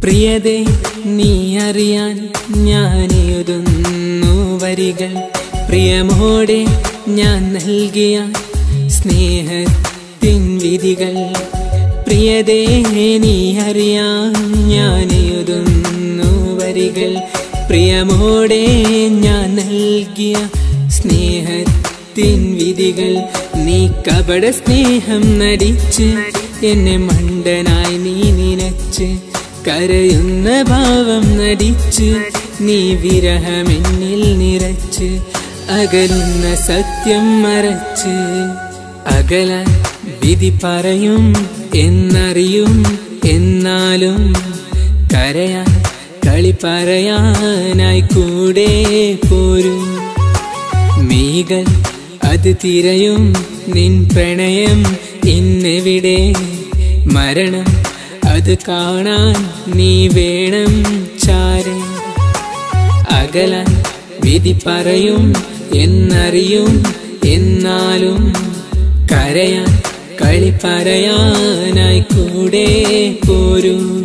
പ്രിയതേ നീ അറിയാൻ ഞാൻ എഴുതുന്നു വരികൾ പ്രിയമോടെ ഞാൻ നൽകിയ സ്നേഹത്തിൻ വിധികൾ പ്രിയതേ നീ അറിയാൻ ഞാൻ എഴുതുന്നു വരികൾ പ്രിയമോടെ ഞാൻ നൽകിയ സ്നേഹത്തിൻ വിധികൾ നീ കപട സ്നേഹം നടിച്ച് എന്നെ മണ്ടനായി നീ നിനച്ച് കരയുന്ന ഭാവം നടിച്ച് നീ വിരഹമെന്നിൽ നിറച്ച് അകലുന്ന സത്യം മറച്ച് അകലാൻ വിധി പറയും എന്നറിയും എന്നാലും കരയാൻ കളി പറയാനായി കൂടെ പോരും മീകൾ അത് തിരയും നിൻ പ്രണയം ഇന്നെവിടെ മരണം അത് കാണാൻ നീ വേണം ചാരെ അകലാൻ വിധി പറയും എന്നറിയും എന്നാലും കരയാൻ കളി പറയാനായി കൂടെ പോരും